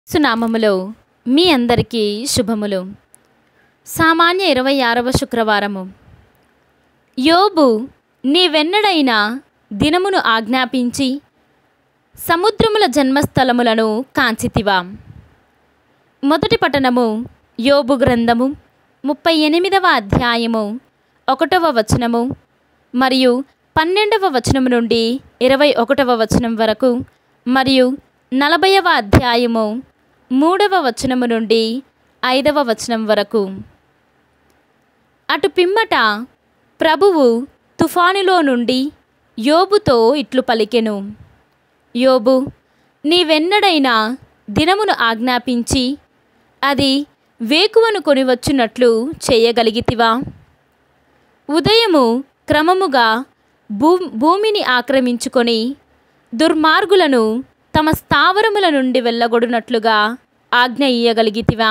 సునామములో మీ అందరికీ శుభములు సామాన్య ఇరవై ఆరవ శుక్రవారము యోబు నీవెన్నడైనా దినమును ఆజ్ఞాపించి సముద్రముల జన్మస్థలములను కాంచితివా మొదటి పట్టణము యోబు గ్రంథము ముప్పై ఎనిమిదవ అధ్యాయము ఒకటవ వచనము మరియు పన్నెండవ వచనము నుండి ఇరవై ఒకటవ వచనం వరకు మరియు నలభైవ అధ్యాయము మూడవ వచనము నుండి ఐదవ వచనం వరకు అటు పిమ్మట ప్రభువు తుఫానులో నుండి యోబుతో ఇట్లు పలికెను యోబు నీవెన్నడైనా దినమును ఆజ్ఞాపించి అది వేకువను కొనివచ్చున్నట్లు చేయగలిగితివా ఉదయము క్రమముగా భూ భూమిని ఆక్రమించుకొని దుర్మార్గులను తమ స్థావరముల నుండి వెళ్ళగొడునట్లుగా ఆజ్ఞ ఇయ్యగలిగితివా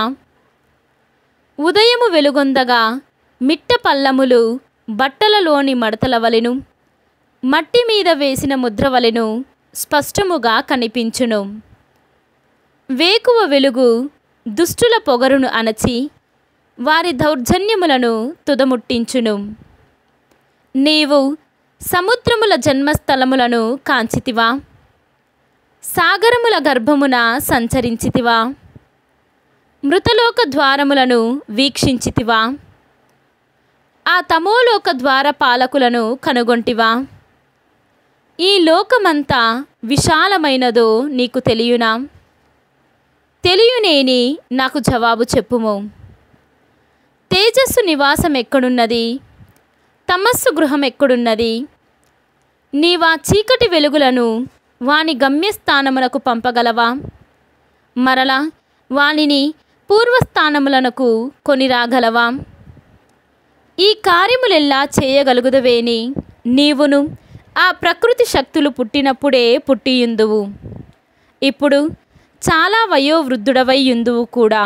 ఉదయము వెలుగొందగా మిట్ట పల్లములు బట్టలలోని మడతల వలెను మట్టి మీద వేసిన ముద్ర వలెను స్పష్టముగా కనిపించును వేకువ వెలుగు దుష్టుల పొగరును అణచి వారి దౌర్జన్యములను తుదముట్టించును నీవు సముద్రముల జన్మస్థలములను కాంచితివా సాగరముల గర్భమున సంచరించితివా మృతలోక ద్వారములను వీక్షించితివా ఆ తమోలోక ద్వార పాలకులను కనుగొంటివా ఈ లోకమంతా విశాలమైనదో నీకు తెలియనా తెలియనేని నాకు జవాబు చెప్పుము తేజస్సు నివాసం ఎక్కడున్నది తమస్సు గృహం ఎక్కడున్నది నీవా చీకటి వెలుగులను వాని గమ్యస్థానమునకు పంపగలవా మరలా వానిని పూర్వస్థానములకు కొనిరాగలవా ఈ కార్యములెల్లా చేయగలుగుదవేని నీవును ఆ ప్రకృతి శక్తులు పుట్టినప్పుడే పుట్టియుందువు ఇప్పుడు చాలా వయోవృద్ధుడవై యుందువు కూడా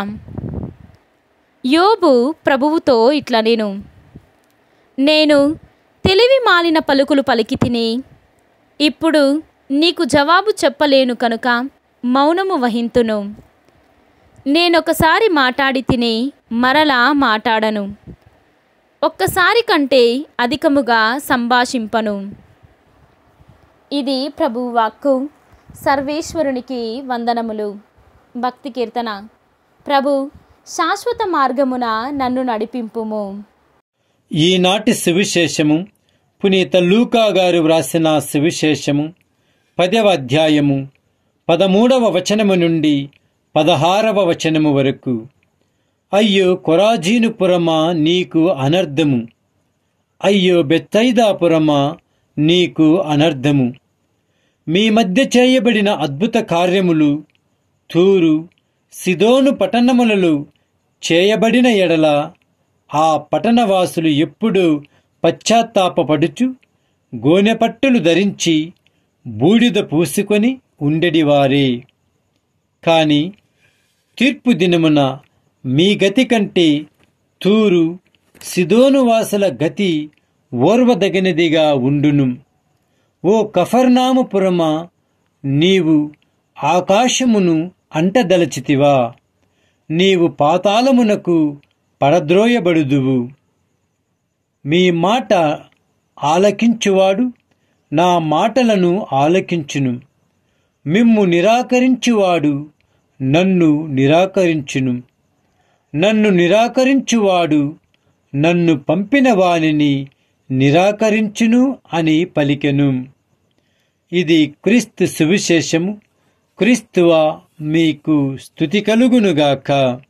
యోబు ప్రభువుతో ఇట్లా నేను నేను తెలివి మాలిన పలుకులు పలికి తిని ఇప్పుడు నీకు జవాబు చెప్పలేను కనుక మౌనము వహింతును నేనొకసారి మాట్లాడి తిని మరలా మాట్లాడను ఒక్కసారి కంటే అధికముగా సంభాషింపను ఇది ప్రభువు వాక్కు సర్వేశ్వరునికి వందనములు భక్తి కీర్తన ప్రభు శాశ్వత మార్గమున నన్ను నడిపింపుము ఈనాటి సువిశేషము పునీత లూకా గారు వ్రాసిన సువిశేషము పదవ అధ్యాయము పదమూడవ వచనము నుండి పదహారవ వచనము వరకు అయ్యో కొరాజీనుపురమా నీకు అనర్ధము అయ్యో బెత్తైదాపురమా నీకు అనర్ధము మీ మధ్య చేయబడిన అద్భుత కార్యములు తూరు సిదోను పట్టణములలో చేయబడిన ఎడల ఆ పట్టణవాసులు ఎప్పుడూ పశ్చాత్తాపపడుచు గోనెపట్టులు ధరించి బూడిద పూసుకొని ఉండెడివారే కాని తీర్పు దినమున మీ గతి కంటే తూరు సిదోను వాసుల గతి ఓర్వదగినదిగా ఉండును ఓ కఫర్నామపురమా నీవు ఆకాశమును అంటదలచితివా నీవు పాతాళమునకు పడద్రోయబడుదువు మీ మాట ఆలకించువాడు నా మాటలను ఆలకించును మిమ్ము నిరాకరించువాడు నన్ను నిరాకరించును నన్ను నిరాకరించువాడు నన్ను పంపిన వానిని నిరాకరించును అని పలికెను ఇది క్రీస్తు సువిశేషము క్రీస్తువ మీకు స్థుతి కలుగునుగాక